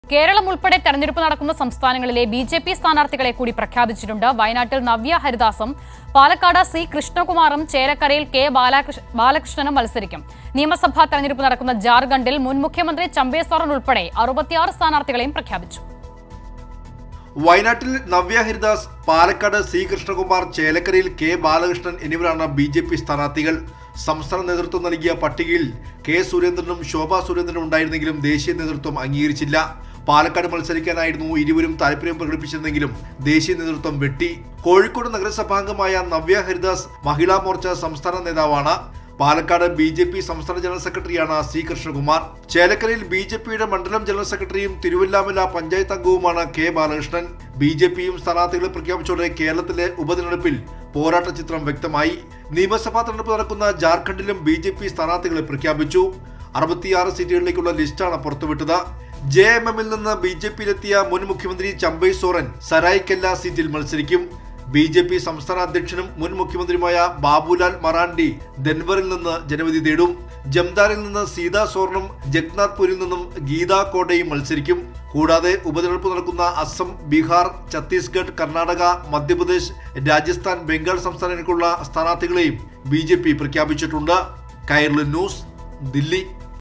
കേരളം ഉൾപ്പെടെ തെരഞ്ഞെടുപ്പ് നടക്കുന്ന സംസ്ഥാനങ്ങളിലെ ബി ജെ പി സ്ഥാനാർത്ഥികളെ കൂടി പ്രഖ്യാപിച്ചിട്ടുണ്ട് വയനാട്ടിൽ നവ്യ ഹരിദാസും പാലക്കാട് സി കൃഷ്ണകുമാറും ചേലക്കരയിൽ കെ ബാലകൃഷ്- ബാലകൃഷ്ണനും മത്സരിക്കും നിയമസഭാ തെരഞ്ഞെടുപ്പ് നടക്കുന്ന ജാർഖണ്ഡിൽ മുൻ മുഖ്യമന്ത്രി ചമ്പേ സോറൻ ഉൾപ്പെടെ അറുപത്തിയാറ് സ്ഥാനാർത്ഥികളെയും പ്രഖ്യാപിച്ചു വയനാട്ടിൽ നവ്യ ഹരിദാസ് പാലക്കാട് സി കൃഷ്ണകുമാർ ചേലക്കരയിൽ കെ ബാലകൃഷ്ണൻ എന്നിവരാണ് ബി ജെ പി സ്ഥാനാർത്ഥികൾ സംസ്ഥാന നേതൃത്വം നൽകിയ പട്ടികയിൽ കെ സുരേന്ദ്രനും ശോഭാ സുരേന്ദ്രനും ഉണ്ടായിരുന്നെങ്കിലും ദേശീയ നേതൃത്വം അംഗീകരിച്ചില്ല പാലക്കാട് മത്സരിക്കാനായിരുന്നു ഇരുവരും താല്പര്യം പ്രകടിപ്പിച്ചിരുന്നെങ്കിലും ദേശീയ നേതൃത്വം വെട്ടി കോഴിക്കോട് നഗരസഭാംഗമായ നവ്യ ഹരിദാസ് മഹിളാ മോർച്ച സംസ്ഥാന നേതാവാണ് പാലക്കാട് ബി ജെ പി സംസ്ഥാന ജനറൽ സെക്രട്ടറിയാണ് സി കൃഷ്ണകുമാർ ചേലക്കരയിൽ ബി ജെ പിയുടെ മണ്ഡലം ജനറൽ സെക്രട്ടറിയും തിരുവല്ലാമല പഞ്ചായത്ത് അംഗവുമാണ് കെ ബാലകൃഷ്ണൻ ബി ജെ പിയും സ്ഥാനാർത്ഥികളെ പ്രഖ്യാപിച്ചോടെ കേരളത്തിലെ ഉപതെരഞ്ഞെടുപ്പിൽ പോരാട്ട ചിത്രം വ്യക്തമായി നിയമസഭാ തെരഞ്ഞെടുപ്പ് നടക്കുന്ന ജാർഖണ്ഡിലും ബി ജെ പി സ്ഥാനാർത്ഥികളെ പ്രഖ്യാപിച്ചു അറുപത്തിയാറ് സീറ്റുകളിലേക്കുള്ള ലിസ്റ്റാണ് പുറത്തുവിട്ടത് ജെ എം എമ്മിൽ നിന്ന് ബി ജെ പിയിലെത്തിയ മുൻ മുഖ്യമന്ത്രി ചമ്പൈ സോറൻ സരായ്ക്കെല്ല സീറ്റിൽ മത്സരിക്കും ബി ജെ പി സംസ്ഥാന അധ്യക്ഷനും മുൻ മുഖ്യമന്ത്രിയുമായ ബാബുലാൽ മറാണ്ടി ഡെൻവറിൽ നിന്ന് ജനവിധി തേടും ജംദാരിൽ നിന്ന് സീതാ സോർണും ജഗ്നാഥ്പൂരിൽ നിന്നും ഗീതാ കോട്ടയും മത്സരിക്കും കൂടാതെ ഉപതെരഞ്ഞെടുപ്പ് നടക്കുന്ന അസം ബീഹാർ ഛത്തീസ്ഗഡ് കർണാടക മധ്യപ്രദേശ് രാജസ്ഥാൻ ബംഗാൾ സംസ്ഥാനങ്ങൾക്കുള്ള സ്ഥാനാർത്ഥികളെയും ബി പ്രഖ്യാപിച്ചിട്ടുണ്ട് കൈർലി ന്യൂസ് ദില്ലി